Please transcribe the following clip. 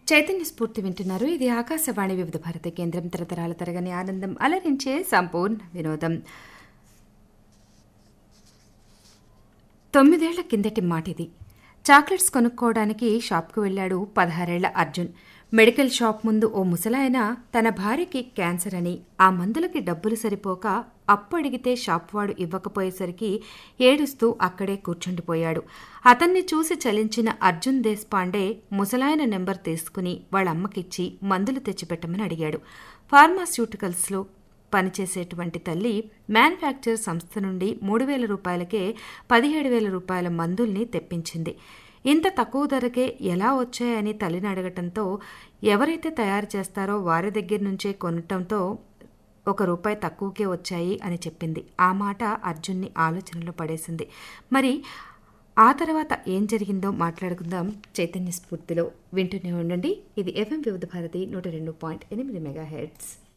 చైతన్య స్ఫూర్తి వింటున్నారు ఇది ఆకాశవాణి వివిధ భారత కేంద్రం తరతరాల తరగని ఆనందం అలరించే సంపూర్ణ వినోదం తొమ్మిదేళ్ల కిందటి మాటిది చాక్లెట్స్ కొనుక్కోవడానికి షాప్కు వెళ్ళాడు పదహారేళ్ల అర్జున్ మెడికల్ షాప్ ముందు ఓ ముసలాయన తన భార్యకి క్యాన్సర్ అని ఆ మందులకి డబ్బులు సరిపోక అప్పు అడిగితే షాప్ వాడు ఇవ్వకపోయేసరికి ఏడుస్తూ అక్కడే కూర్చుండిపోయాడు అతన్ని చూసి చలించిన అర్జున్ దేశ్పాండే ముసలాయన నెంబర్ తీసుకుని వాళ్ళ అమ్మకిచ్చి మందులు తెచ్చిపెట్టమని అడిగాడు ఫార్మాస్యూటికల్స్లో పనిచేసేటువంటి తల్లి మ్యానుఫ్యాక్చర్ సంస్థ నుండి మూడు వేల రూపాయలకే పదిహేడు వేల రూపాయల మందుల్ని తెప్పించింది ఇంత తక్కువ ధరకే ఎలా వచ్చాయని తల్లిని అడగటంతో ఎవరైతే తయారు చేస్తారో వారి దగ్గర నుంచే కొనటంతో ఒక రూపాయి తక్కువకే వచ్చాయి అని చెప్పింది ఆ మాట అర్జున్ని ఆలోచనలో పడేసింది మరి ఆ తర్వాత ఏం జరిగిందో మాట్లాడుకుందాం చైతన్య స్ఫూర్తిలో వింటూనే ఉండండి ఇది ఎఫ్ఎం వివిధ భారతి నూట రెండు పాయింట్ ఎనిమిది మెగా హెడ్స్